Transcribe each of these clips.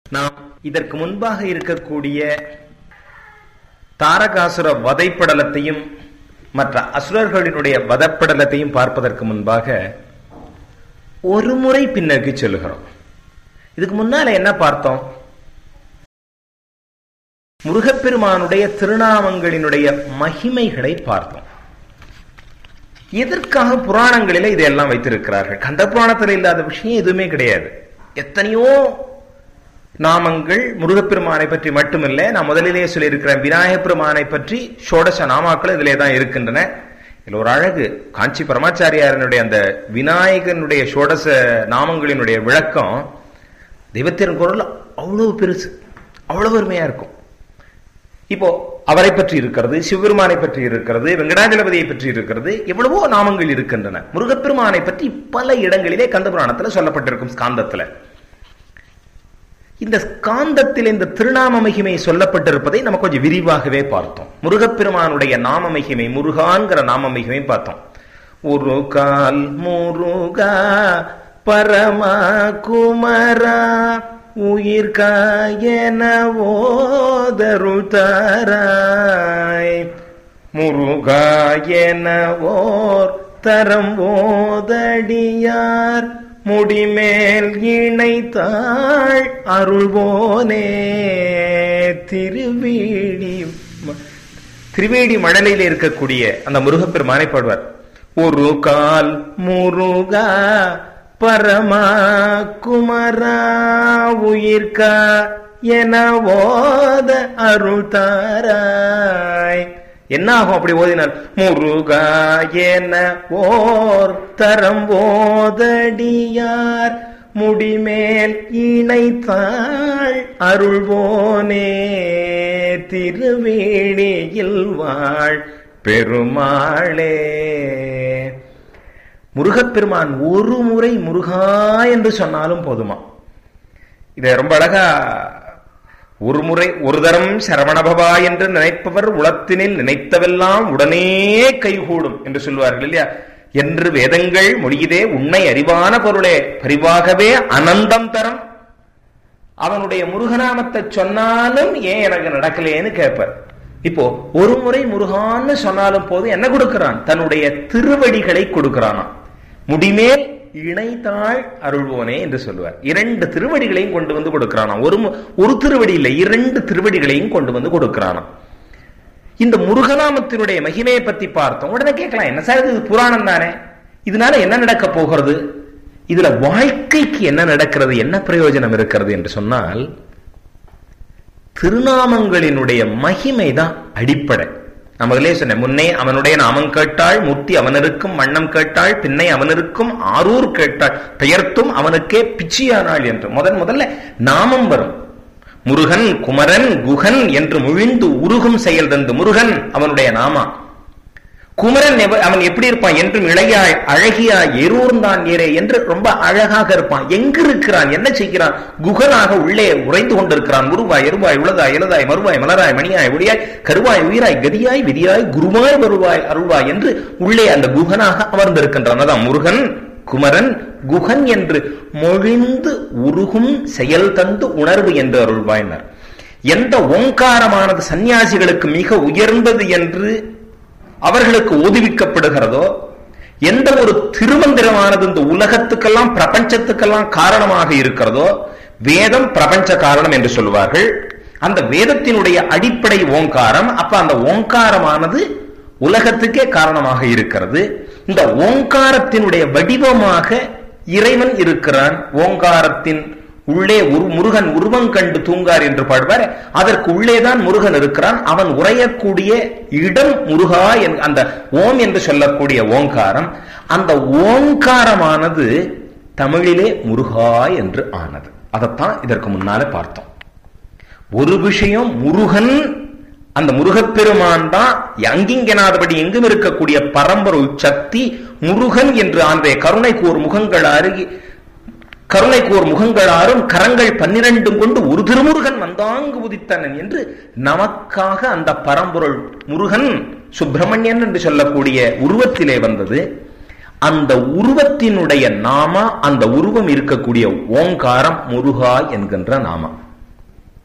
நாம் இதற்கு முன்பாக இருக்கக்கூடிய தாரகாசுர வதைப்படலத்தையும் மற்ற அசுரர்களினுடைய வதப்படலத்தையும் பார்ப்பதற்கு முன்பாக ஒரு முறை பின்னோக்கி செல்லுகிறோம் இதுக்கு முன்னால என்ன பார்த்தோம் முருகப்பெருமானுடைய திருநாமங்களினுடைய மகிமைகளை பார்த்தோம் எதற்காக புராணங்களில இதெல்லாம் வைத்திருக்கிறார்கள் கந்த புராணத்தில் இல்லாத விஷயம் எதுவுமே கிடையாது எத்தனையோ நாமங்கள் முருகப்பெருமானை பற்றி மட்டுமில்ல நான் முதலிலேயே சொல்லியிருக்கிறேன் விநாயகப் பெருமானை பற்றி ஷோடச நாமாக்கள் இதிலே தான் இருக்கின்றன இதுல ஒரு அழகு காஞ்சி பரமாச்சாரியாரனுடைய அந்த விநாயகனுடைய ஷோடச நாமங்களினுடைய விளக்கம் தெய்வத்தின் குரல் அவ்வளவு பெருசு அவ்வளவு அருமையா இருக்கும் இப்போ அவரை பற்றி இருக்கிறது சிவபெருமானை பற்றி இருக்கிறது வெங்கடாஜலபதியை பற்றி இருக்கிறது எவ்வளவோ நாமங்கள் இருக்கின்றன முருகப்பெருமானை பற்றி பல இடங்களிலே கந்தபுராணத்துல சொல்லப்பட்டிருக்கும் ஸ்காந்தத்துல இந்த ஸ்காந்தத்தில் இந்த திருநாம மகிமை சொல்லப்பட்டிருப்பதை நம்ம கொஞ்சம் விரிவாகவே பார்த்தோம் முருகப்பெருமானுடைய நாம மகிமை முருகான்கிற நாம மகிமை பார்த்தோம் ஒரு கால் முருகா பரமா குமரா உயிர்காயன ஓதருள் தாராய் முருகாயன ஓர் தரம் ஓதடியார் முடிமேல் இணைத்தாள் அருள்வோனே திருவேடி திருவேடி மணலில் இருக்கக்கூடிய அந்த முருகப்பெருமானை பாடுவார் ஒரு கால் முருகா பரமா குமரா உயிர்கா என ஓத அருள் தாராய் என்ன ஆகும் அப்படி ஓதினால் முருகா என ஓர் தரம் ஓதடியார் முடிமேல் இணைத்தாள் அருள்வோனே திருவேணியில் வாழ் பெருமாளே முருகப்பெருமான் ஒரு முறை முருகா என்று சொன்னாலும் போதுமா இதை ரொம்ப அழகா ஒரு முறை ஒரு தரம் சரவணபவா என்று நினைப்பவர் உளத்தினில் நினைத்தவெல்லாம் உடனே கைகூடும் என்று சொல்வார்கள் இல்லையா என்று வேதங்கள் மொழியுதே உண்மை அறிவான பொருளே பரிவாகவே அனந்தம் தரம் அவனுடைய முருகநாமத்தை சொன்னாலும் ஏன் எனக்கு நடக்கலையேன்னு கேட்பார் இப்போ ஒரு முறை முருகான்னு சொன்னாலும் போது என்ன கொடுக்கிறான் தன்னுடைய திருவடிகளை கொடுக்கிறானா முடிமேல் இணைத்தாள் அருள்வோனே என்று சொல்லுவார் இரண்டு திருவடிகளையும் கொண்டு வந்து கொடுக்கிறானா ஒரு ஒரு திருவடி இல்லை இரண்டு திருவடிகளையும் கொண்டு வந்து கொடுக்கிறானா இந்த முருகநாமத்தினுடைய மகிமையை பத்தி பார்த்தோம் உடனே கேட்கலாம் என்ன சார் இது புராணம் தானே இதனால என்ன நடக்க போகிறது இதுல வாழ்க்கைக்கு என்ன நடக்கிறது என்ன பிரயோஜனம் இருக்கிறது என்று சொன்னால் திருநாமங்களினுடைய மகிமை தான் அடிப்படை நம்மளே சொன்ன முன்னே அவனுடைய நாமம் கேட்டாள் மூர்த்தி அவனிருக்கும் வண்ணம் கேட்டாள் பின்னை அவனிருக்கும் ஆரூர் கேட்டாள் பெயர்த்தும் அவனுக்கே பிச்சியானாள் என்று முதன் முதல்ல நாமம் வரும் முருகன் குமரன் குகன் என்று முழிந்து உருகும் செயல் தந்து முருகன் அவனுடைய நாமா குமரன் அவன் எப்படி இருப்பான் என்றும் இளையாய் அழகியாய் எரூர்ந்தான் ஏரே என்று ரொம்ப அழகாக இருப்பான் எங்கு இருக்கிறான் என்ன செய்கிறான் குகனாக உள்ளே உறைந்து கொண்டிருக்கிறான் உருவாய் எருவாய் உளதாய் இலதாய் மறுவாய் மலராய் மணியாய் ஒளியாய் கருவாய் உயிராய் கதியாய் விதியாய் குருவாய் வருவாய் அருள்வாய் என்று உள்ளே அந்த குகனாக அமர்ந்திருக்கின்றான் அதான் முருகன் குமரன் குகன் என்று மொழிந்து உருகும் செயல் தந்து உணர்வு என்று அருள்வாயினர் எந்த ஓங்காரமானது சன்னியாசிகளுக்கு மிக உயர்ந்தது என்று அவர்களுக்கு ஓதுவிக்கப்படுகிறதோ எந்த ஒரு திருமந்திரமானது இந்த உலகத்துக்கெல்லாம் பிரபஞ்சத்துக்கெல்லாம் காரணமாக இருக்கிறதோ வேதம் பிரபஞ்ச காரணம் என்று சொல்வார்கள் அந்த வேதத்தினுடைய அடிப்படை ஓங்காரம் அப்ப அந்த ஓங்காரமானது உலகத்துக்கே காரணமாக இருக்கிறது இந்த ஓங்காரத்தினுடைய வடிவமாக இறைவன் இருக்கிறான் ஓங்காரத்தின் உள்ளே முருகன் உருவம் கண்டு தூங்கார் என்று பாடுவார் அதற்கு உள்ளேதான் முருகன் இருக்கிறான் அவன் உரையக்கூடிய இடம் முருகா அந்த ஓம் என்று சொல்லக்கூடிய ஓங்காரம் அந்த ஓங்காரமானது தமிழிலே முருகா என்று ஆனது அதைத்தான் இதற்கு முன்னால பார்த்தோம் ஒரு விஷயம் முருகன் அந்த முருகப்பெருமான் தான் அங்கிங்கனாதபடி எங்கும் இருக்கக்கூடிய பரம்பொருள் சக்தி முருகன் என்று ஆனதே கருணைக்கு ஒரு முகங்கள் அருகி கருணைக்கு ஒரு முகங்களாரும் கரங்கள் பன்னிரண்டும் கொண்டு ஒரு திருமுருகன் வந்தாங்கு உதித்தனன் என்று நமக்காக அந்த பரம்பொருள் முருகன் சுப்பிரமணியன் என்று சொல்லக்கூடிய உருவத்திலே வந்தது அந்த உருவத்தினுடைய நாம அந்த உருவம் இருக்கக்கூடிய ஓங்காரம் முருகா என்கின்ற நாமம்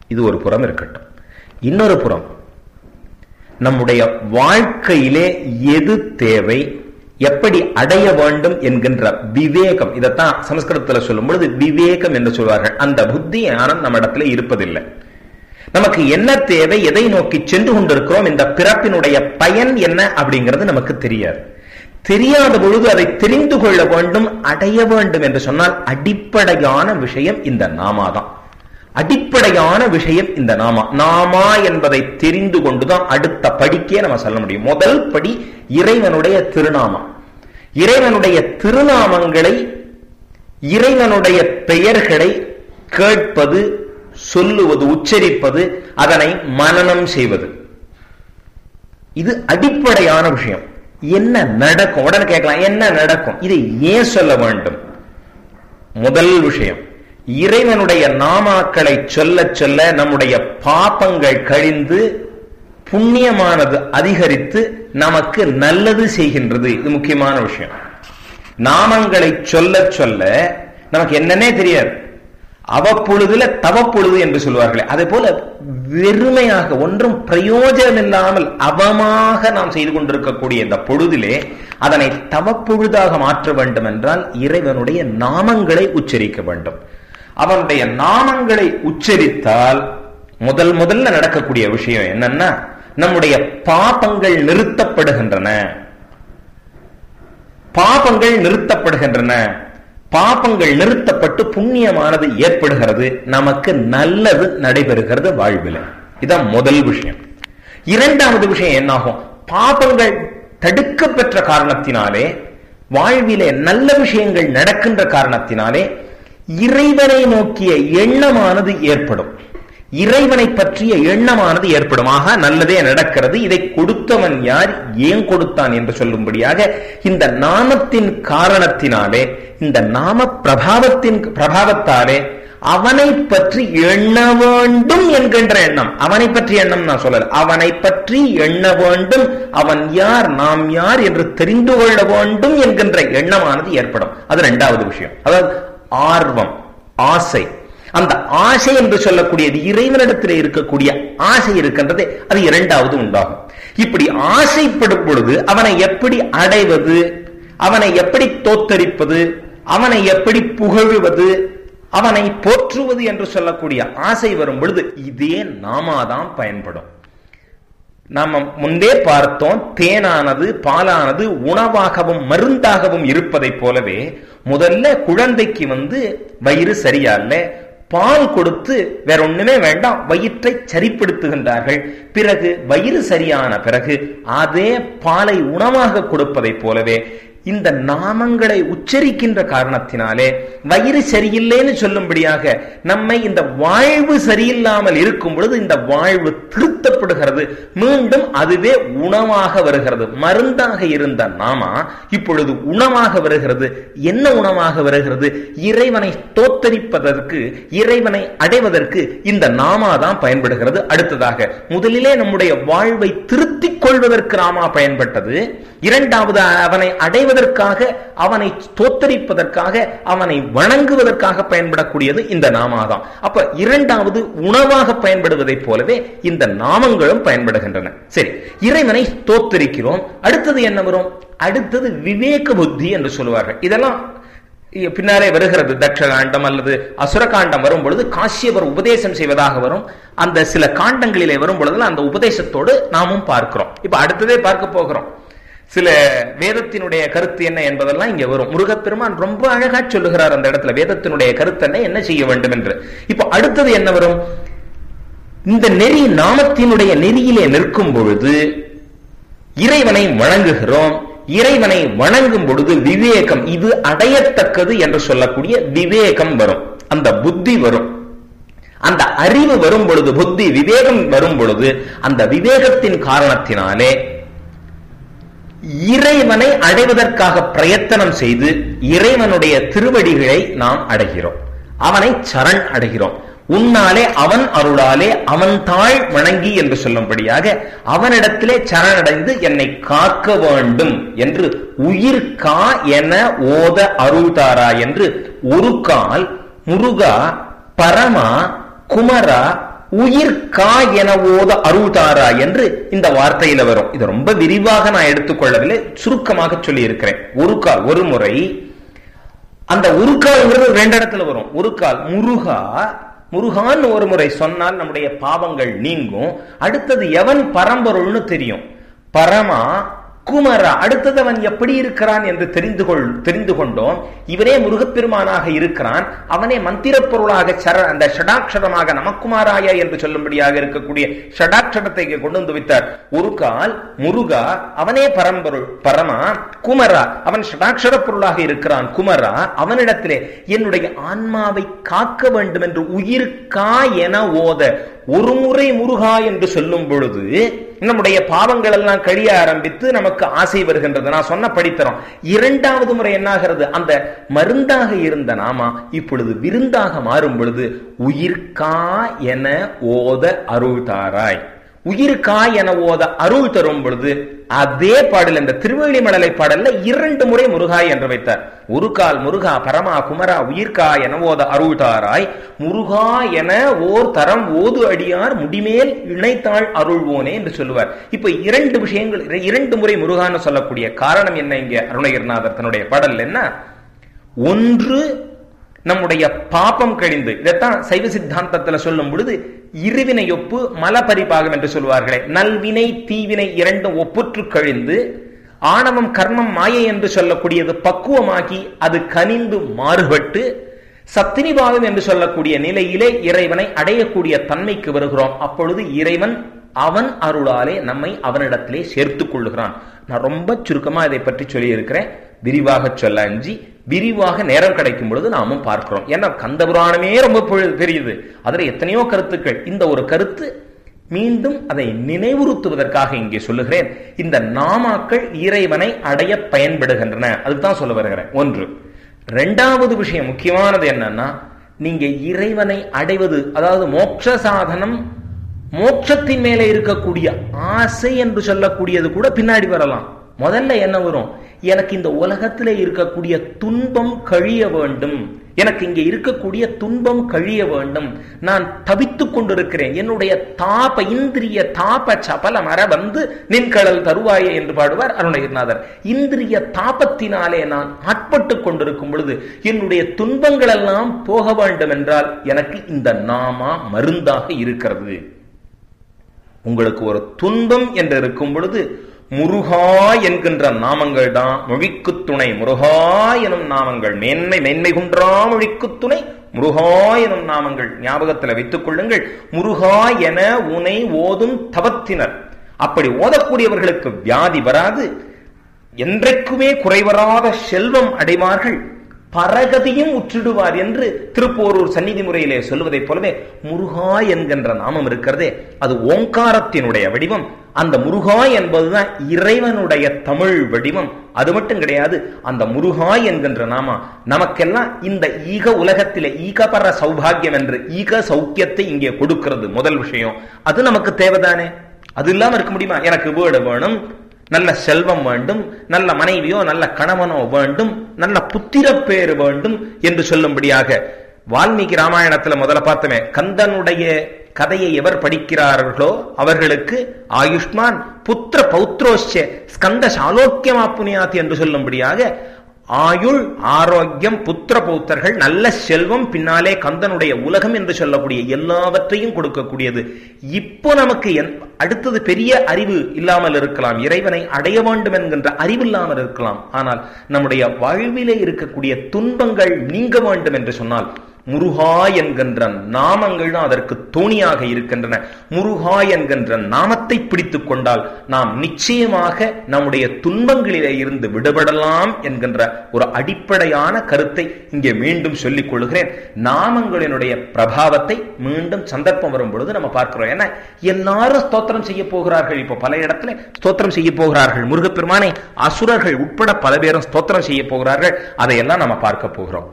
இது ஒரு புறம் இருக்கட்டும் இன்னொரு புறம் நம்முடைய வாழ்க்கையிலே எது தேவை எப்படி அடைய வேண்டும் என்கின்ற விவேகம் இதைத்தான் சமஸ்கிருதத்தில் சொல்லும் பொழுது விவேகம் என்று சொல்வார்கள் அந்த புத்தி ஞானம் நம்ம இடத்துல இருப்பதில்லை நமக்கு என்ன தேவை எதை நோக்கி சென்று கொண்டிருக்கிறோம் இந்த பிறப்பினுடைய பயன் என்ன அப்படிங்கிறது நமக்கு தெரியாது தெரியாத பொழுது அதை தெரிந்து கொள்ள வேண்டும் அடைய வேண்டும் என்று சொன்னால் அடிப்படையான விஷயம் இந்த நாமாதான் அடிப்படையான விஷயம் இந்த நாமா நாமா என்பதை தெரிந்து கொண்டுதான் அடுத்த படிக்கே நம்ம சொல்ல முடியும் முதல் படி இறைவனுடைய திருநாமம் இறைவனுடைய திருநாமங்களை இறைவனுடைய பெயர்களை கேட்பது சொல்லுவது உச்சரிப்பது அதனை மனனம் செய்வது இது அடிப்படையான விஷயம் என்ன நடக்கும் உடனே கேட்கலாம் என்ன நடக்கும் இதை ஏன் சொல்ல வேண்டும் முதல் விஷயம் இறைவனுடைய நாமாக்களை சொல்ல சொல்ல நம்முடைய பாப்பங்கள் கழிந்து புண்ணியமானது அதிகரித்து நமக்கு நல்லது செய்கின்றது இது முக்கியமான விஷயம் நாமங்களை சொல்ல சொல்ல நமக்கு என்னன்னே தெரியாது அவப்பொழுதுல தவப்பொழுது என்று சொல்வார்களே அதே போல வெறுமையாக ஒன்றும் பிரயோஜனம் இல்லாமல் அவமாக நாம் செய்து கொண்டிருக்கக்கூடிய இந்த பொழுதிலே அதனை தவப்பொழுதாக மாற்ற வேண்டும் என்றால் இறைவனுடைய நாமங்களை உச்சரிக்க வேண்டும் அவனுடைய நாமங்களை உச்சரித்தால் முதல் முதல்ல நடக்கக்கூடிய விஷயம் என்னன்னா நம்முடைய பாபங்கள் நிறுத்தப்படுகின்றன பாபங்கள் நிறுத்தப்படுகின்றன பாபங்கள் நிறுத்தப்பட்டு புண்ணியமானது ஏற்படுகிறது நமக்கு நல்லது நடைபெறுகிறது வாழ்வில் இதான் முதல் விஷயம் இரண்டாவது விஷயம் என்னாகும் பாபங்கள் தடுக்க பெற்ற காரணத்தினாலே வாழ்விலே நல்ல விஷயங்கள் நடக்கின்ற காரணத்தினாலே இறைவனை நோக்கிய எண்ணமானது ஏற்படும் இறைவனை பற்றிய எண்ணமானது ஏற்படும் ஆக நல்லதே நடக்கிறது இதை கொடுத்தவன் யார் ஏன் கொடுத்தான் என்று சொல்லும்படியாக இந்த நாமத்தின் காரணத்தினாலே இந்த நாம பிரபாவத்தின் பிரபாவத்தாலே அவனை பற்றி எண்ண வேண்டும் என்கின்ற எண்ணம் அவனை பற்றி எண்ணம் நான் சொல்லல அவனை பற்றி எண்ண வேண்டும் அவன் யார் நாம் யார் என்று தெரிந்து கொள்ள வேண்டும் என்கின்ற எண்ணமானது ஏற்படும் அது இரண்டாவது விஷயம் அதாவது ஆர்வம் ஆசை அந்த ஆசை என்று சொல்லக்கூடியது இறைவனிடத்தில் இருக்கக்கூடிய ஆசை இருக்கின்றது அது இரண்டாவது உண்டாகும் இப்படி ஆசைப்படும் பொழுது அவனை எப்படி அடைவது அவனை எப்படி தோத்தரிப்பது அவனை எப்படி புகழுவது அவனை போற்றுவது என்று சொல்லக்கூடிய ஆசை வரும் பொழுது இதே நாமாதான் பயன்படும் நாம முன்பே பார்த்தோம் தேனானது பாலானது உணவாகவும் மருந்தாகவும் இருப்பதைப் போலவே முதல்ல குழந்தைக்கு வந்து வயிறு சரியா இல்ல பால் கொடுத்து வேற ஒண்ணுமே வேண்டாம் வயிற்றை சரிப்படுத்துகின்றார்கள் பிறகு வயிறு சரியான பிறகு அதே பாலை உணவாக கொடுப்பதைப் போலவே இந்த நாமங்களை உச்சரிக்கின்ற காரணத்தினாலே வயிறு சரியில்லைன்னு சொல்லும்படியாக நம்மை இந்த வாழ்வு சரியில்லாமல் இருக்கும் பொழுது இந்த வாழ்வு திருத்தப்படுகிறது மீண்டும் அதுவே உணவாக வருகிறது மருந்தாக இருந்த நாமா இப்பொழுது உணவாக வருகிறது என்ன உணவாக வருகிறது இறைவனை தோத்தரிப்பதற்கு இறைவனை அடைவதற்கு இந்த நாமா தான் பயன்படுகிறது அடுத்ததாக முதலிலே நம்முடைய வாழ்வை திருத்திக் கொள்வதற்கு நாமா பயன்பட்டது இரண்டாவது அவனை அடைவதற்காக அவனை தோத்தரிப்பதற்காக அவனை வணங்குவதற்காக பயன்படக்கூடியது இந்த நாமாதான் அப்ப இரண்டாவது உணவாக பயன்படுவதைப் போலவே இந்த நாமங்களும் பயன்படுகின்றன சரி இறைவனை தோத்தரிக்கிறோம் அடுத்தது என்ன வரும் அடுத்தது விவேக புத்தி என்று சொல்லுவார்கள் இதெல்லாம் பின்னாலே வருகிறது தட்சகாண்டம் அல்லது அசுரகாண்டம் வரும் பொழுது காசியவர் உபதேசம் செய்வதாக வரும் அந்த சில காண்டங்களிலே வரும் பொழுதுல அந்த உபதேசத்தோடு நாமும் பார்க்கிறோம் இப்ப அடுத்ததே பார்க்க போகிறோம் சில வேதத்தினுடைய கருத்து என்ன என்பதெல்லாம் இங்க வரும் முருகப்பெருமான் ரொம்ப அழகா சொல்லுகிறார் அந்த இடத்துல வேதத்தினுடைய கருத்து என்ன என்ன செய்ய வேண்டும் என்று இப்போ அடுத்தது என்ன வரும் இந்த நெறி நாமத்தினுடைய நெறியிலே நிற்கும் பொழுது இறைவனை வணங்குகிறோம் இறைவனை வணங்கும் பொழுது விவேகம் இது அடையத்தக்கது என்று சொல்லக்கூடிய விவேகம் வரும் அந்த புத்தி வரும் அந்த அறிவு வரும் பொழுது புத்தி விவேகம் வரும் பொழுது அந்த விவேகத்தின் காரணத்தினாலே இறைவனை அடைவதற்காக பிரயத்தனம் செய்து இறைவனுடைய திருவடிகளை நாம் அடைகிறோம் அவனை சரண் அடைகிறோம் உன்னாலே அவன் அருளாலே அவன் தாழ் வணங்கி என்று சொல்லும்படியாக அவனிடத்திலே சரணடைந்து என்னை காக்க வேண்டும் என்று உயிர் கா என ஓத அருள்தாரா என்று ஒரு கால் முருகா பரமா குமரா உயிர் கா என ஓத அருள்தாரா என்று இந்த வார்த்தையில வரும் இது ரொம்ப விரிவாக நான் எடுத்துக்கொள்ளவில்லை சுருக்கமாக சொல்லி இருக்கிறேன் ஒரு கால் ஒரு முறை அந்த ஒரு கால்ங்கிறது ரெண்டு இடத்துல வரும் ஒரு கால் முருகா முருகான்னு ஒரு முறை சொன்னால் நம்முடைய பாவங்கள் நீங்கும் அடுத்தது எவன் பரம்பொருள்னு தெரியும் பரமா குமரா அடுத்தது அவன் எப்படி இருக்கிறான் என்று தெரிந்து கொள் தெரிந்து கொண்டோம் இவனே முருகப்பெருமானாக இருக்கிறான் அவனே மந்திரப் பொருளாக சர அந்த ஷடாட்சரமாக நமக்குமாராய என்று சொல்லும்படியாக இருக்கக்கூடிய ஷடாட்சரத்தை இங்கே கொண்டு வந்து வைத்தார் ஒரு கால் முருகா அவனே பரம்பொருள் பரமா குமரா அவன் ஷடாட்சர பொருளாக இருக்கிறான் குமரா அவனிடத்திலே என்னுடைய ஆன்மாவை காக்க வேண்டும் என்று உயிர் கா என ஓத ஒரு முறை முருகா என்று சொல்லும் பொழுது நம்முடைய பாவங்கள் எல்லாம் கழிய ஆரம்பித்து நமக்கு ஆசை வருகின்றது நான் சொன்ன படித்தரோம் இரண்டாவது முறை என்னாகிறது அந்த மருந்தாக இருந்த நாமா இப்பொழுது விருந்தாக மாறும் பொழுது உயிர்கா என ஓத அருள் தாராய் உயிர்கா என ஓத அருள் தரும் பொழுது அதே பாடல் இந்த திருவேளிமடலை பாடல்ல இரண்டு முறை முருகா என்று வைத்தார் ஒரு கால் முருகா பரமா குமரா உயிர்கா என ஓத அருள்தாராய் முருகா என ஓர் தரம் ஓது அடியார் முடிமேல் இணைத்தாள் அருள்வோனே என்று சொல்லுவார் இப்ப இரண்டு விஷயங்கள் இரண்டு முறை முருகான்னு சொல்லக்கூடிய காரணம் என்ன இங்க அருணகிரிநாதர் தன்னுடைய பாடல் என்ன ஒன்று நம்முடைய பாப்பம் கழிந்து இதைத்தான் சைவ சித்தாந்தத்துல சொல்லும் பொழுது இருவினை ஒப்பு மலபரிபாகம் என்று சொல்வார்களே நல்வினை தீவினை இரண்டும் ஒப்புற்று கழிந்து ஆணவம் கர்மம் மாயை என்று சொல்லக்கூடியது பக்குவமாகி அது கனிந்து மாறுபட்டு சத்தினிபாவம் என்று சொல்லக்கூடிய நிலையிலே இறைவனை அடையக்கூடிய தன்மைக்கு வருகிறோம் அப்பொழுது இறைவன் அவன் அருளாலே நம்மை அவனிடத்திலே சேர்த்துக் கொள்ளுகிறான் நான் ரொம்ப சுருக்கமா இதை பற்றி சொல்லி இருக்கிறேன் விரிவாக சொல்ல அஞ்சி விரிவாக நேரம் கிடைக்கும் பொழுது நாமும் பார்க்கிறோம் ஏன்னா கந்த புராணமே ரொம்ப பெரியது அதுல எத்தனையோ கருத்துக்கள் இந்த ஒரு கருத்து மீண்டும் அதை நினைவுறுத்துவதற்காக இங்கே சொல்லுகிறேன் இந்த நாமாக்கள் இறைவனை அடைய பயன்படுகின்றன அதுதான் சொல்ல வருகிறேன் ஒன்று ரெண்டாவது விஷயம் முக்கியமானது என்னன்னா நீங்க இறைவனை அடைவது அதாவது மோட்ச சாதனம் மோட்சத்தின் மேலே இருக்கக்கூடிய ஆசை என்று சொல்லக்கூடியது கூட பின்னாடி வரலாம் முதல்ல என்ன வரும் எனக்கு இந்த உலகத்திலே இருக்கக்கூடிய துன்பம் கழிய வேண்டும் எனக்கு இங்கே இருக்கக்கூடிய துன்பம் கழிய வேண்டும் நான் தவித்துக் கொண்டிருக்கிறேன் என்னுடைய தாப இந்திரிய தாப சபல மர வந்து நின்கடல் தருவாயே என்று பாடுவார் அருணகிரிநாதர் இந்திரிய தாபத்தினாலே நான் ஆட்பட்டு கொண்டிருக்கும் பொழுது என்னுடைய துன்பங்கள் எல்லாம் போக வேண்டும் என்றால் எனக்கு இந்த நாமா மருந்தாக இருக்கிறது உங்களுக்கு ஒரு துன்பம் என்று இருக்கும் பொழுது முருகா என்கின்ற நாமங்கள் தான் மொழிக்கு துணை முருகா எனும் நாமங்கள் மேன்மை மேன்மை குன்றா மொழிக்கு துணை முருகா எனும் நாமங்கள் ஞாபகத்தில் வைத்துக் கொள்ளுங்கள் முருகா என உனை ஓதும் தவத்தினர் அப்படி ஓதக்கூடியவர்களுக்கு வியாதி வராது என்றைக்குமே குறைவராத செல்வம் அடைவார்கள் பரகதியும் உற்றிடுவார் என்று திருப்போரூர் சந்நிதி முறையிலே சொல்வதைப் போலவே முருகா என்கின்ற நாமம் இருக்கிறதே அது ஓங்காரத்தினுடைய வடிவம் அந்த முருகா என்பதுதான் இறைவனுடைய தமிழ் வடிவம் அது மட்டும் கிடையாது அந்த முருகா என்கின்ற நாமா நமக்கெல்லாம் இந்த ஈக உலகத்திலே ஈகபர சௌபாகியம் என்று ஈக சௌக்கியத்தை இங்கே கொடுக்கிறது முதல் விஷயம் அது நமக்கு தேவைதானே அது இல்லாம இருக்க முடியுமா எனக்கு வீடு வேணும் நல்ல செல்வம் வேண்டும் நல்ல மனைவியோ நல்ல கணவனோ வேண்டும் நல்ல புத்திர பேரு வேண்டும் என்று சொல்லும்படியாக வால்மீகி ராமாயணத்துல முதல்ல பார்த்தோமே கந்தனுடைய கதையை எவர் படிக்கிறார்களோ அவர்களுக்கு ஆயுஷ்மான் புத்திர பௌத்ரோஷ ஸ்கந்த சாலோக்கியமா புனியாத்தி என்று சொல்லும்படியாக ஆயுள் ஆரோக்கியம் புத்திர பௌத்தர்கள் நல்ல செல்வம் பின்னாலே கந்தனுடைய உலகம் என்று சொல்லக்கூடிய எல்லாவற்றையும் கொடுக்கக்கூடியது இப்போ நமக்கு அடுத்தது பெரிய அறிவு இல்லாமல் இருக்கலாம் இறைவனை அடைய வேண்டும் என்கின்ற அறிவு இல்லாமல் இருக்கலாம் ஆனால் நம்முடைய வாழ்விலே இருக்கக்கூடிய துன்பங்கள் நீங்க வேண்டும் என்று சொன்னால் முருகா என்கின்ற நாமங்கள் தான் அதற்கு தோணியாக இருக்கின்றன முருகா என்கின்ற நாமத்தை பிடித்துக் கொண்டால் நாம் நிச்சயமாக நம்முடைய துன்பங்களிலே இருந்து விடுபடலாம் என்கின்ற ஒரு அடிப்படையான கருத்தை இங்கே மீண்டும் சொல்லிக் கொள்கிறேன் நாமங்களினுடைய பிரபாவத்தை மீண்டும் சந்தர்ப்பம் வரும் பொழுது நம்ம பார்க்கிறோம் ஏன்னா எல்லாரும் ஸ்தோத்திரம் செய்ய போகிறார்கள் இப்போ பல இடத்துல ஸ்தோத்திரம் செய்ய போகிறார்கள் முருகப்பெருமானை அசுரர்கள் உட்பட பல பேரும் ஸ்தோத்திரம் செய்ய போகிறார்கள் அதையெல்லாம் நம்ம பார்க்க போகிறோம்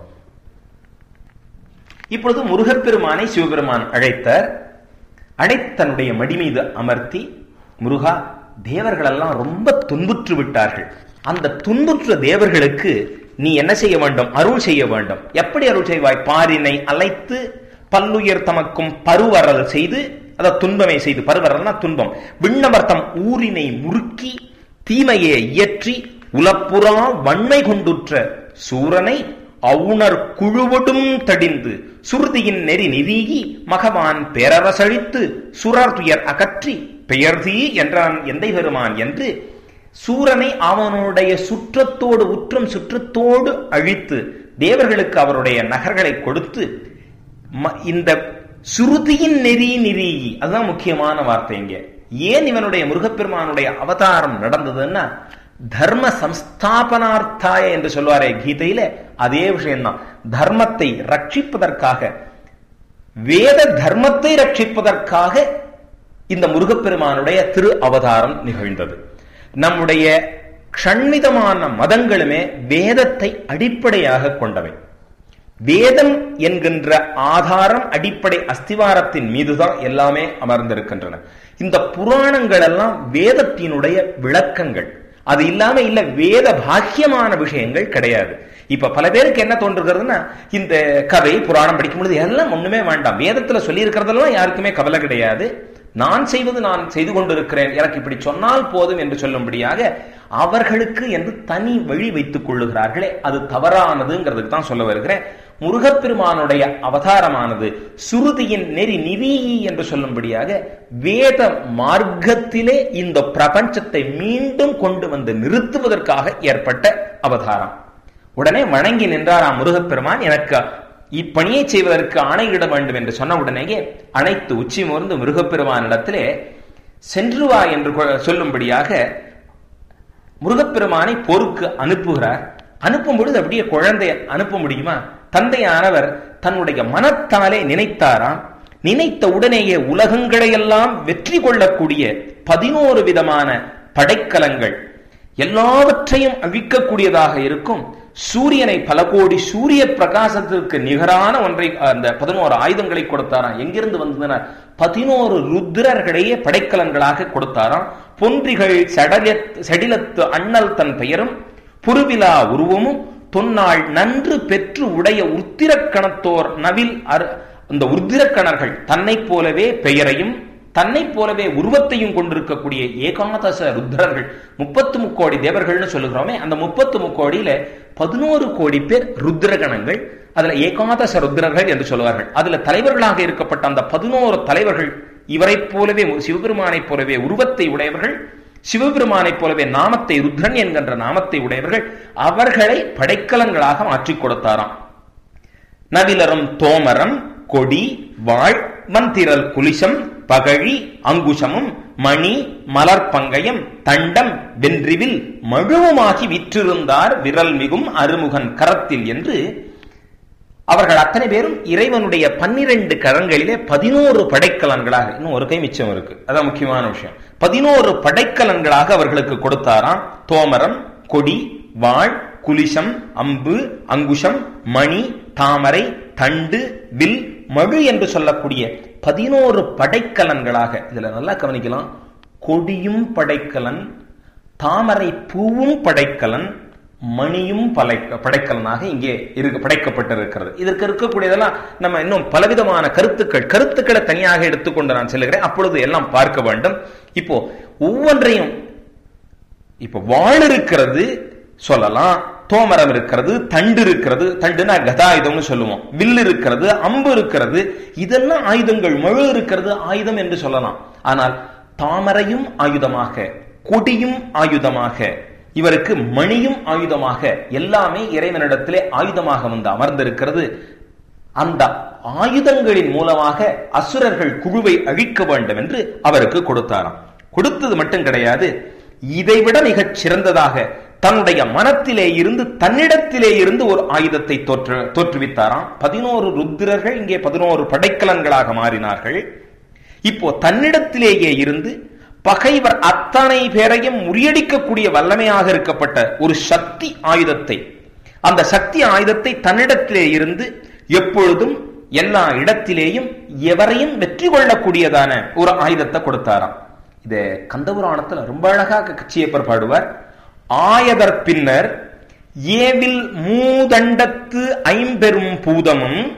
இப்பொழுது முருகப்பெருமானை சிவபெருமான் அழைத்தார் அழைத்து தன்னுடைய மடி மீது அமர்த்தி முருகா தேவர்கள் எல்லாம் ரொம்ப துன்புற்று விட்டார்கள் அந்த துன்புற்ற தேவர்களுக்கு நீ என்ன செய்ய வேண்டும் அருள் செய்ய வேண்டும் எப்படி அருள் செய்வாய் பாரினை அழைத்து பல்லுயர் தமக்கும் பருவரல் செய்து அத துன்பமை செய்து பருவரல்னா துன்பம் விண்ணவர்த்தம் ஊரினை முறுக்கி தீமையே இயற்றி உலப்புறா வன்மை கொண்டுற்ற சூரனை அவுணர் குழுவடும் தடிந்து சுருதியின் நெறி நிதீகி மகவான் பேரரசழித்து சுரர் துயர் அகற்றி பெயர்தீ என்றான் எந்தை பெருமான் என்று சூரனை அவனுடைய சுற்றத்தோடு உற்றம் சுற்றத்தோடு அழித்து தேவர்களுக்கு அவருடைய நகர்களை கொடுத்து இந்த சுருதியின் நெறி நிறீகி அதுதான் முக்கியமான வார்த்தை இங்க ஏன் இவனுடைய முருகப்பெருமானுடைய அவதாரம் நடந்ததுன்னா தர்ம சம்ஸ்தாபனார்த்தாய என்று சொல்வாரே கீதையில அதே விஷயம்தான் தர்மத்தை ரட்சிப்பதற்காக வேத தர்மத்தை ரட்சிப்பதற்காக இந்த முருகப்பெருமானுடைய திரு அவதாரம் நிகழ்ந்தது நம்முடைய க்ஷண்மிதமான மதங்களுமே வேதத்தை அடிப்படையாக கொண்டவை வேதம் என்கின்ற ஆதாரம் அடிப்படை அஸ்திவாரத்தின் மீதுதான் எல்லாமே அமர்ந்திருக்கின்றன இந்த புராணங்கள் எல்லாம் வேதத்தினுடைய விளக்கங்கள் அது இல்லாம இல்ல வேத பாக்கியமான விஷயங்கள் கிடையாது இப்ப பல பேருக்கு என்ன தோன்றுகிறதுனா இந்த கதை புராணம் படிக்கும் பொழுது எல்லாம் ஒண்ணுமே வேண்டாம் வேதத்துல சொல்லி இருக்கிறதெல்லாம் யாருக்குமே கவலை கிடையாது நான் செய்வது நான் செய்து கொண்டிருக்கிறேன் எனக்கு இப்படி சொன்னால் போதும் என்று சொல்லும்படியாக அவர்களுக்கு என்று தனி வழி வைத்துக் கொள்ளுகிறார்களே அது தவறானதுங்கிறதுக்கு தான் சொல்ல வருகிறேன் முருகப்பெருமானுடைய அவதாரமானது சுருதியின் நெறி நிவீயி என்று சொல்லும்படியாக வேத மார்க்கத்திலே இந்த பிரபஞ்சத்தை மீண்டும் கொண்டு வந்து நிறுத்துவதற்காக ஏற்பட்ட அவதாரம் உடனே வணங்கி நின்றாராம் முருகப்பெருமான் எனக்கு இப்பணியை செய்வதற்கு ஆணையிட வேண்டும் என்று சொன்ன உடனேயே அனைத்து உச்சி முறிந்து முருகப்பெருமானிடத்திலே சென்று வா என்று சொல்லும்படியாக முருகப்பெருமானை போருக்கு அனுப்புகிறார் அனுப்பும் பொழுது அப்படியே குழந்தைய அனுப்ப முடியுமா தந்தையானவர் தன்னுடைய மனத்தாலே நினைத்தாராம் நினைத்த உடனேயே உலகங்களையெல்லாம் வெற்றி கொள்ளக்கூடிய பதினோரு விதமான படைக்கலங்கள் எல்லாவற்றையும் அழிக்கக்கூடியதாக இருக்கும் சூரியனை பல கோடி சூரிய பிரகாசத்திற்கு நிகரான ஒன்றை அந்த பதினோரு ஆயுதங்களை கொடுத்தாராம் எங்கிருந்து வந்ததுன்னா பதினோரு ருத்ரர்களையே படைக்கலன்களாக கொடுத்தாராம் பொன்றிகள் சடல சடிலத்து அண்ணல் தன் பெயரும் புருவிலா உருவமும் தொன்னாள் நன்று பெற்று உடைய உத்திரக்கணத்தோர் நவில் இந்த உத்திரக்கணர்கள் தன்னை போலவே பெயரையும் தன்னை போலவே உருவத்தையும் கொண்டிருக்கக்கூடிய ஏகாதச ருத்ரர்கள் முப்பத்து முக்கோடி தேவர்கள்னு சொல்லுகிறோமே அந்த முப்பத்து முக்கோடியில பதினோரு கோடி பேர் ருத்ரகணங்கள் அதுல ஏகாதச ருத்ரர்கள் என்று சொல்லுவார்கள் அதுல தலைவர்களாக இருக்கப்பட்ட அந்த பதினோரு தலைவர்கள் இவரைப் போலவே சிவபெருமானைப் போலவே உருவத்தை உடையவர்கள் சிவபெருமானைப் போலவே நாமத்தை ருத்ரன் என்கின்ற நாமத்தை உடையவர்கள் அவர்களை படைக்கலன்களாக மாற்றிக் கொடுத்தாராம் நவிலரும் தோமரம் கொடி வாழ் மந்திரல் குலிசம் பகழி அங்குசமும் மணி மலர் பங்கயம் தண்டம் வென்றிவில் மழுவுமாகி விற்றிருந்தார் விரல் மிகும் அருமுகன் கரத்தில் என்று அவர்கள் அத்தனை பேரும் இறைவனுடைய பன்னிரண்டு கரங்களிலே பதினோரு படைக்கலன்களாக இன்னும் ஒரு கை மிச்சம் இருக்கு அதான் முக்கியமான விஷயம் பதினோரு படைக்கலன்களாக அவர்களுக்கு கொடுத்தாராம் தோமரம் கொடி வாழ் குலிசம் அம்பு அங்குஷம் மணி தாமரை தண்டு வில் மழு என்று சொல்லக்கூடிய பதினோரு படைக்கலன்களாக இதுல நல்லா கவனிக்கலாம் கொடியும் படைக்கலன் தாமரை பூவும் படைக்கலன் மணியும் படை படைக்கலனாக இங்கே இருக்கு படைக்கப்பட்டிருக்கிறது இதற்கு இருக்கக்கூடியதெல்லாம் நம்ம இன்னும் பலவிதமான கருத்துக்கள் கருத்துக்களை தனியாக எடுத்துக்கொண்டு நான் செல்லுகிறேன் அப்பொழுது எல்லாம் பார்க்க வேண்டும் இப்போ ஒவ்வொன்றையும் இப்போ வாழ் இருக்கிறது சொல்லலாம் தோமரம் இருக்கிறது தண்டு இருக்கிறது தண்டுனா கதாயுதம்னு சொல்லுவோம் வில் இருக்கிறது அம்பு இருக்கிறது இதெல்லாம் ஆயுதங்கள் மழு இருக்கிறது ஆயுதம் என்று சொல்லலாம் ஆனால் தாமரையும் ஆயுதமாக கொடியும் ஆயுதமாக இவருக்கு மணியும் ஆயுதமாக எல்லாமே இறைவனிடத்திலே ஆயுதமாக வந்து அமர்ந்திருக்கிறது அந்த ஆயுதங்களின் மூலமாக அசுரர்கள் குழுவை அழிக்க வேண்டும் என்று அவருக்கு கொடுத்தாராம் கொடுத்தது மட்டும் கிடையாது இதைவிட மிகச் சிறந்ததாக தன்னுடைய மனத்திலே இருந்து தன்னிடத்திலே இருந்து ஒரு ஆயுதத்தை தோற்று தோற்றுவித்தாராம் பதினோரு ருத்திரர்கள் இங்கே பதினோரு படைக்கலன்களாக மாறினார்கள் இப்போ தன்னிடத்திலேயே இருந்து பகைவர் அத்தனை பேரையும் முறியடிக்கக்கூடிய வல்லமையாக இருக்கப்பட்ட ஒரு சக்தி ஆயுதத்தை அந்த சக்தி ஆயுதத்தை தன்னிடத்திலே இருந்து எப்பொழுதும் எல்லா இடத்திலேயும் எவரையும் வெற்றி கொள்ளக்கூடியதான ஒரு ஆயுதத்தை கொடுத்தாராம் இது கந்தபுராணத்துல ரொம்ப அழகாக கச்சியப்பர் பாடுவார் ஆயதற் பின்னர் ஏவில் மூதண்டத்து ஐம்பெரும் பூதமும்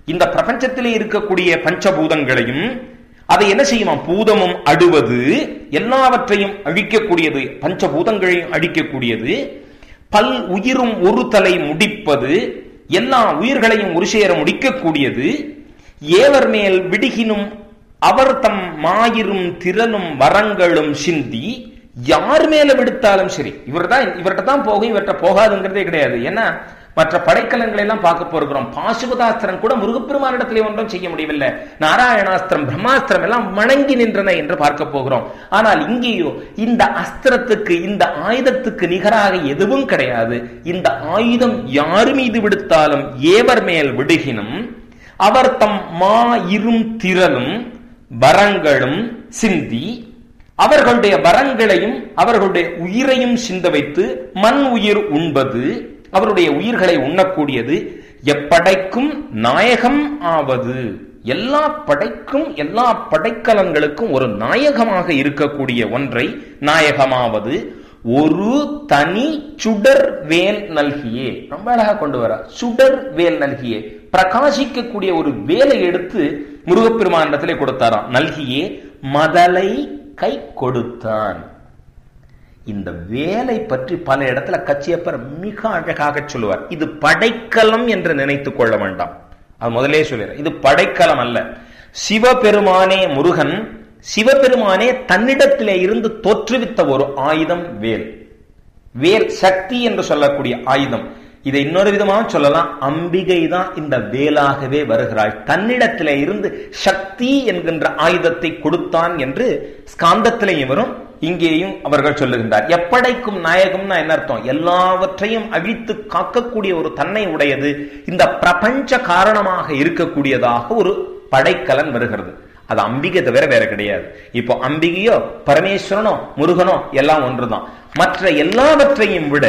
இந்த பிரபஞ்சத்திலே இருக்கக்கூடிய பஞ்சபூதங்களையும் அதை என்ன செய்யுமா பூதமும் அடுவது எல்லாவற்றையும் அழிக்கக்கூடியது பஞ்சபூதங்களையும் அழிக்கக்கூடியது பல் உயிரும் ஒரு தலை முடிப்பது எல்லா உயிர்களையும் ஒரு சேர முடிக்கக்கூடியது ஏவர் மேல் விடுகினும் அவர் தம் மாயிரும் திறனும் வரங்களும் சிந்தி யார் மேல விடுத்தாலும் சரி இவர் தான் இவர்கிட்ட தான் போகும் இவர்கிட்ட போகாதுங்கிறதே கிடையாது ஏன்னா மற்ற படைக்கலங்களை எல்லாம் பார்க்க போகிறோம் பாசுபதாஸ்திரம் கூட முருகப்பெருமானிடத்திலே ஒன்றும் செய்ய முடியவில்லை நாராயணாஸ்திரம் பிரம்மாஸ்திரம் எல்லாம் வணங்கி நின்றன என்று பார்க்க போகிறோம் ஆனால் இங்கேயோ இந்த அஸ்திரத்துக்கு இந்த ஆயுதத்துக்கு நிகராக எதுவும் கிடையாது இந்த ஆயுதம் யார் மீது விடுத்தாலும் ஏவர் மேல் விடுகினும் அவர் தம் மா இரும் திரளும் வரங்களும் சிந்தி அவர்களுடைய வரங்களையும் அவர்களுடைய உயிரையும் சிந்த வைத்து மண் உயிர் உண்பது அவருடைய உயிர்களை உண்ணக்கூடியது எப்படைக்கும் நாயகம் ஆவது எல்லா படைக்கும் எல்லா படைக்கலங்களுக்கும் ஒரு நாயகமாக இருக்கக்கூடிய ஒன்றை நாயகமாவது ஒரு தனி சுடர் வேல் நல்கியே ரொம்ப அழகா கொண்டு வர சுடர் வேல் நல்கியே பிரகாசிக்கக்கூடிய ஒரு வேலை எடுத்து முருகப்பெருமானிடத்திலே கொடுத்தாராம் நல்கியே மதலை கை கொடுத்தான் இந்த வேலை பற்றி பல இடத்துல கச்சியப்பர் மிக அழகாக சொல்லுவார் இது படைக்கலம் என்று நினைத்துக் கொள்ள வேண்டாம் அது முதலே சொல்லுற இது படைக்கலம் அல்ல சிவபெருமானே முருகன் சிவபெருமானே தன்னிடத்திலே இருந்து தோற்றுவித்த ஒரு ஆயுதம் வேல் வேல் சக்தி என்று சொல்லக்கூடிய ஆயுதம் இதை இன்னொரு விதமாக சொல்லலாம் அம்பிகை தான் இந்த வேலாகவே வருகிறாள் தன்னிடத்திலே இருந்து சக்தி என்கின்ற ஆயுதத்தை கொடுத்தான் என்று ஸ்காந்தத்திலேயும் வரும் இங்கேயும் அவர்கள் சொல்லுகின்றார் எப்படைக்கும் நாயகம்னா என்ன அர்த்தம் எல்லாவற்றையும் அழித்து காக்கக்கூடிய ஒரு தன்மை உடையது இந்த பிரபஞ்ச காரணமாக இருக்கக்கூடியதாக ஒரு படைக்கலன் வருகிறது அது அம்பிகை தவிர வேற கிடையாது இப்போ அம்பிகையோ பரமேஸ்வரனோ முருகனோ எல்லாம் ஒன்றுதான் மற்ற எல்லாவற்றையும் விட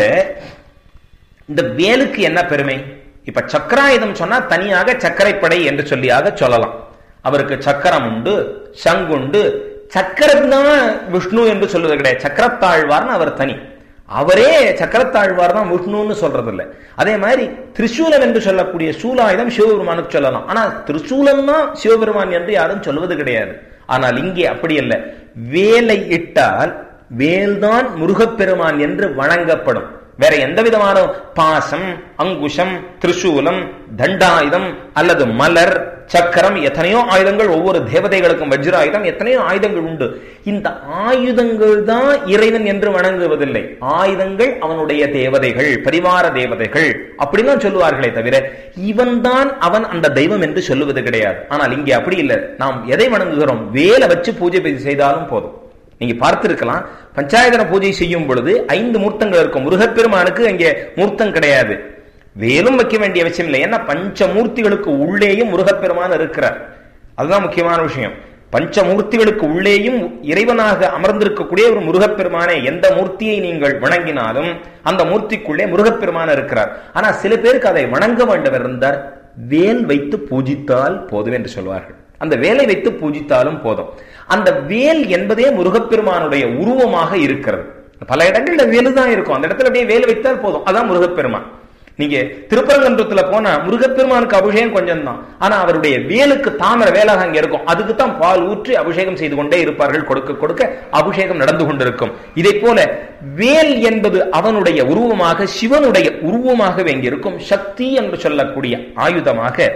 இந்த வேலுக்கு என்ன பெருமை இப்ப சக்கராயுதம் சொன்னா தனியாக சக்கரைப்படை என்று சொல்லியாக சொல்லலாம் அவருக்கு சக்கரம் உண்டு சங்குண்டு சக்கரம் தான் விஷ்ணு என்று சொல்வது கிடையாது சக்கரத்தாழ்வார்னு அவர் தனி அவரே சக்கரத்தாழ்வார் தான் விஷ்ணுன்னு சொல்றது இல்லை அதே மாதிரி திரிசூலம் என்று சொல்லக்கூடிய சூலாயுதம் சிவபெருமானுக்கு சொல்லலாம் ஆனா திரிசூலம் தான் சிவபெருமான் என்று யாரும் சொல்வது கிடையாது ஆனால் இங்கே அப்படி அல்ல வேலை இட்டால் வேல்தான் முருகப்பெருமான் என்று வணங்கப்படும் வேற எந்த விதமான பாசம் அங்குஷம் திரிசூலம் தண்டாயுதம் அல்லது மலர் சக்கரம் எத்தனையோ ஆயுதங்கள் ஒவ்வொரு தேவதைகளுக்கும் வஜ்ராயுதம் எத்தனையோ ஆயுதங்கள் உண்டு இந்த ஆயுதங்கள் தான் இறைவன் என்று வணங்குவதில்லை ஆயுதங்கள் அவனுடைய தேவதைகள் பரிவார தேவதைகள் அப்படிதான் சொல்லுவார்களே தவிர இவன் தான் அவன் அந்த தெய்வம் என்று சொல்லுவது கிடையாது ஆனால் இங்கே அப்படி இல்லை நாம் எதை வணங்குகிறோம் வேலை வச்சு பூஜை செய்தாலும் போதும் நீங்க பார்த்திருக்கலாம் பஞ்சாயத்தன பூஜை செய்யும் பொழுது ஐந்து மூர்த்தங்கள் இருக்கும் முருகப்பெருமானுக்கு அங்கே மூர்த்தம் கிடையாது வேலும் வைக்க வேண்டிய அவசியம் இல்லை ஏன்னா பஞ்சமூர்த்திகளுக்கு உள்ளேயும் முருகப்பெருமான் இருக்கிறார் அதுதான் முக்கியமான விஷயம் பஞ்சமூர்த்திகளுக்கு உள்ளேயும் இறைவனாக அமர்ந்திருக்கக்கூடிய ஒரு முருகப்பெருமானை எந்த மூர்த்தியை நீங்கள் வணங்கினாலும் அந்த மூர்த்திக்குள்ளே முருகப்பெருமான இருக்கிறார் ஆனா சில பேருக்கு அதை வணங்க வேண்டும் இருந்தார் வேல் வைத்து பூஜித்தால் போதும் என்று சொல்வார்கள் அந்த வேலை வைத்து பூஜித்தாலும் போதும் அந்த வேல் என்பதே முருகப்பெருமானுடைய உருவமாக இருக்கிறது பல இடங்கள்ல வேலு தான் இருக்கும் அந்த இடத்துல அப்படியே வேலை வைத்தால் போதும் அதான் முருகப்பெருமான் நீங்க திருப்பரங்குன்றத்துல போனா முருகப்பெருமானுக்கு அபிஷேகம் கொஞ்சம் தான் ஆனா அவருடைய வேலுக்கு தாமரை வேலாக அங்க இருக்கும் அதுக்கு தான் பால் ஊற்றி அபிஷேகம் செய்து கொண்டே இருப்பார்கள் கொடுக்க கொடுக்க அபிஷேகம் நடந்து கொண்டிருக்கும் இதை போல வேல் என்பது அவனுடைய உருவமாக சிவனுடைய உருவமாகவே இங்க இருக்கும் சக்தி என்று சொல்லக்கூடிய ஆயுதமாக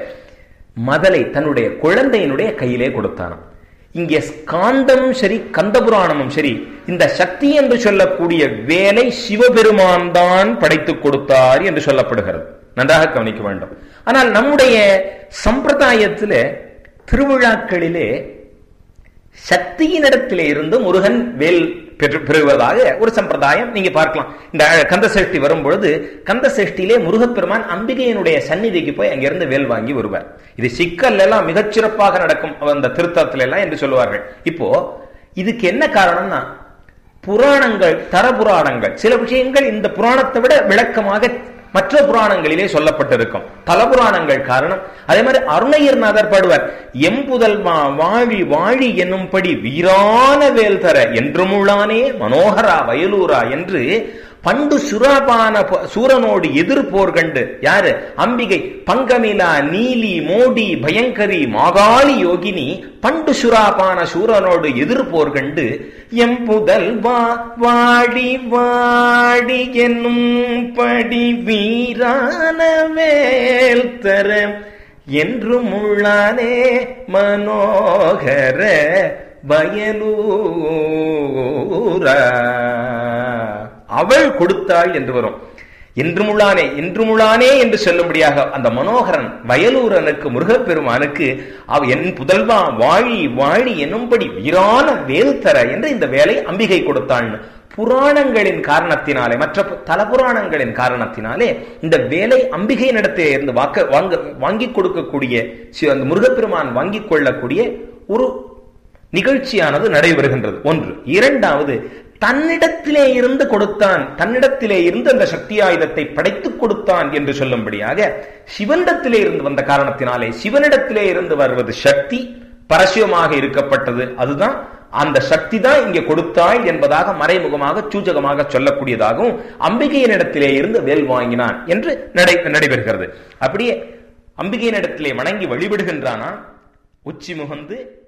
மதலை தன்னுடைய குழந்தையினுடைய கையிலே கொடுத்தானாம் இங்கே ஸ்காந்தமும் சரி கந்தபுராணமும் சரி இந்த சக்தி என்று சொல்லக்கூடிய வேலை சிவபெருமான் தான் படைத்துக் கொடுத்தார் என்று சொல்லப்படுகிறது நன்றாக கவனிக்க வேண்டும் ஆனால் நம்முடைய சம்பிரதாயத்தில திருவிழாக்களிலே சக்தியினிடத்திலே இருந்து முருகன் வேல் பெற்று பெறுவதாக ஒரு சம்பிரதாயம் நீங்க பார்க்கலாம் இந்த கந்த சஷ்டி வரும் பொழுது கந்த சஷ்டியிலே முருகப்பெருமான் அம்பிகையினுடைய சந்நிதிக்கு போய் அங்கிருந்து வேல் வாங்கி வருவார் இது சிக்கல் எல்லாம் மிகச்சிறப்பாக நடக்கும் அந்த திருத்தத்துல எல்லாம் என்று சொல்லுவார்கள் இப்போ இதுக்கு என்ன காரணம்னா புராணங்கள் தர புராணங்கள் சில விஷயங்கள் இந்த புராணத்தை விட விளக்கமாக மற்ற புராணங்களிலே சொல்லப்பட்டிருக்கும் தல புராணங்கள் காரணம் அதே மாதிரி அருணையர்நாதர் பாடுவார் எம்புதல்மா வாழி வாழி என்னும்படி வீரான வேல் தர என்றுமுள்ளானே மனோகரா வயலூரா என்று பண்டு சுராபான ப- சூரனோடு எதிர் போர் கண்டு யாரு அம்பிகை பங்கமிலா நீலி மோடி பயங்கரி மாகாளி யோகினி பண்டு சுராபான சூரனோடு எதிர் போர் கண்டு எம் புதல் வா வாடி வாடி என்னும் படி வீரான வேல் தர என்றும் உள்ளானே மனோகர வயலூரா அவள் கொடுத்தாள் என்று வரும் என்றுமுள்ளானே என்றுமுள்ளானே என்று சொல்லும்படியாக அந்த மனோகரன் வயலூரனுக்கு முருகப்பெருமானுக்கு அவ என் புதல்வா வாழி வாழி என்னும்படி வீரான வேல் தர என்று இந்த வேலை அம்பிகை கொடுத்தாள் புராணங்களின் காரணத்தினாலே மற்ற பு- தல புராணங்களின் காரணத்தினாலே இந்த வேலை அம்பிகையினிடத்திலே இருந்து வாக்க வாங்க வாங்கி கொடுக்கக்கூடிய சி- அந்த முருகப்பெருமான் வாங்கிக் கொள்ளக்கூடிய ஒரு நிகழ்ச்சியானது நடைபெறுகின்றது ஒன்று இரண்டாவது தன்னிடத்திலே இருந்து கொடுத்தான் தன்னிடத்திலே இருந்து அந்த சக்தி ஆயுதத்தை படைத்துக் கொடுத்தான் என்று சொல்லும்படியாக சிவனிடத்திலே இருந்து வந்த காரணத்தினாலே சிவனிடத்திலே இருந்து வருவது சக்தி பரசியமாக இருக்கப்பட்டது அதுதான் அந்த சக்தி தான் இங்கே கொடுத்தாள் என்பதாக மறைமுகமாக சூச்சகமாக சொல்லக்கூடியதாகவும் அம்பிகையினிடத்திலே இருந்து வேல் வாங்கினான் என்று நடை நடைபெறுகிறது அப்படியே அம்பிகையினிடத்திலே வணங்கி வழிபடுகின்றானா உச்சி முகந்து